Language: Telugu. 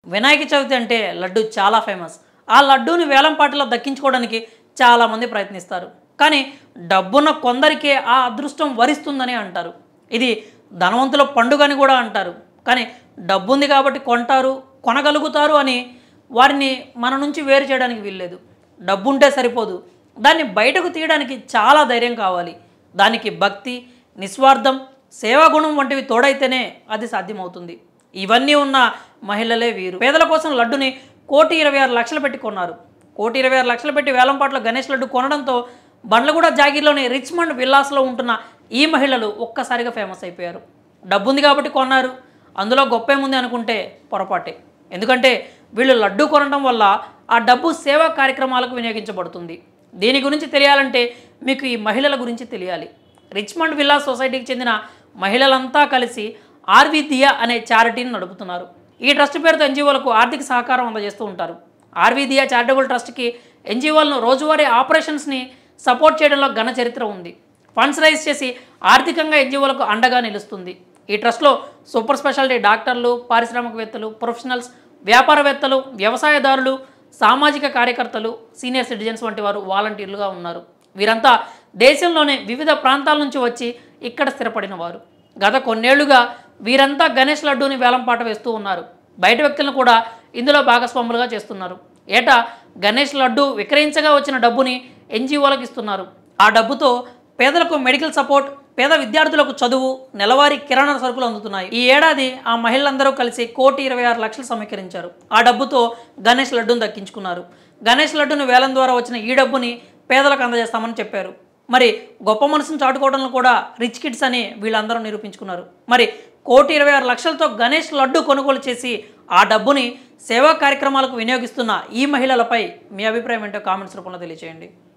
వినాయక చవితి అంటే లడ్డు చాలా ఫేమస్ ఆ లడ్డూని వేలంపాటలో దక్కించుకోవడానికి చాలామంది ప్రయత్నిస్తారు కానీ డబ్బున్న కొందరికే ఆ అదృష్టం వరిస్తుందని అంటారు ఇది ధనవంతుల పండుగ అని కూడా అంటారు కానీ డబ్బుంది కాబట్టి కొంటారు కొనగలుగుతారు అని వారిని మన నుంచి వేరు చేయడానికి వీల్లేదు డబ్బుంటే సరిపోదు దాన్ని బయటకు తీయడానికి చాలా ధైర్యం కావాలి దానికి భక్తి నిస్వార్థం సేవాగుణం వంటివి తోడైతేనే అది సాధ్యమవుతుంది ఇవన్నీ ఉన్న మహిళలే వీరు పేదల కోసం లడ్డుని కోటి ఇరవై ఆరు లక్షలు పెట్టి కొన్నారు కోటి ఇరవై ఆరు లక్షలు పెట్టి వేలంపాట్లో గణేష్ లడ్డు కొనడంతో బండ్లగూడ జాగీర్లోని రిచ్మండ్ విల్లాస్లో ఉంటున్న ఈ మహిళలు ఒక్కసారిగా ఫేమస్ అయిపోయారు డబ్బుంది కాబట్టి కొన్నారు అందులో గొప్ప ఏముంది అనుకుంటే పొరపాటే ఎందుకంటే వీళ్ళు లడ్డు కొనడం వల్ల ఆ డబ్బు సేవా కార్యక్రమాలకు వినియోగించబడుతుంది దీని గురించి తెలియాలంటే మీకు ఈ మహిళల గురించి తెలియాలి రిచ్మండ్ విల్లా సొసైటీకి చెందిన మహిళలంతా కలిసి ఆర్వి దియా అనే చారిటీని నడుపుతున్నారు ఈ ట్రస్ట్ పేరుతో ఎన్జిఓలకు ఆర్థిక సహకారం అందజేస్తూ ఉంటారు ఆర్వి దియా చారిటబుల్ ట్రస్ట్కి ఎన్జిఓలను రోజువారీ ఆపరేషన్స్ని సపోర్ట్ చేయడంలో ఘన చరిత్ర ఉంది ఫండ్స్ రైజ్ చేసి ఆర్థికంగా ఎన్జిఓలకు అండగా నిలుస్తుంది ఈ ట్రస్ట్లో సూపర్ స్పెషాలిటీ డాక్టర్లు పారిశ్రామికవేత్తలు ప్రొఫెషనల్స్ వ్యాపారవేత్తలు వ్యవసాయదారులు సామాజిక కార్యకర్తలు సీనియర్ సిటిజన్స్ వంటి వారు వాలంటీర్లుగా ఉన్నారు వీరంతా దేశంలోనే వివిధ ప్రాంతాల నుంచి వచ్చి ఇక్కడ స్థిరపడిన వారు గత కొన్నేళ్లుగా వీరంతా గణేష్ లడ్డూని వేలంపాట వేస్తూ ఉన్నారు బయట వ్యక్తులను కూడా ఇందులో భాగస్వాములుగా చేస్తున్నారు ఏటా గణేష్ లడ్డు విక్రయించగా వచ్చిన డబ్బుని ఎన్జిఓలకు ఇస్తున్నారు ఆ డబ్బుతో పేదలకు మెడికల్ సపోర్ట్ పేద విద్యార్థులకు చదువు నెలవారీ కిరాణా సరుకులు అందుతున్నాయి ఈ ఏడాది ఆ మహిళలందరూ కలిసి కోటి ఇరవై ఆరు లక్షలు సమీకరించారు ఆ డబ్బుతో గణేష్ లడ్డూను దక్కించుకున్నారు గణేష్ లడ్డును వేలం ద్వారా వచ్చిన ఈ డబ్బుని పేదలకు అందజేస్తామని చెప్పారు మరి గొప్ప మనసును చాటుకోవడంలో కూడా రిచ్ కిడ్స్ అని వీళ్ళందరూ నిరూపించుకున్నారు మరి కోటి ఇరవై ఆరు లక్షలతో గణేష్ లడ్డు కొనుగోలు చేసి ఆ డబ్బుని సేవా కార్యక్రమాలకు వినియోగిస్తున్న ఈ మహిళలపై మీ అభిప్రాయం ఏంటో కామెంట్స్ రూపంలో తెలియజేయండి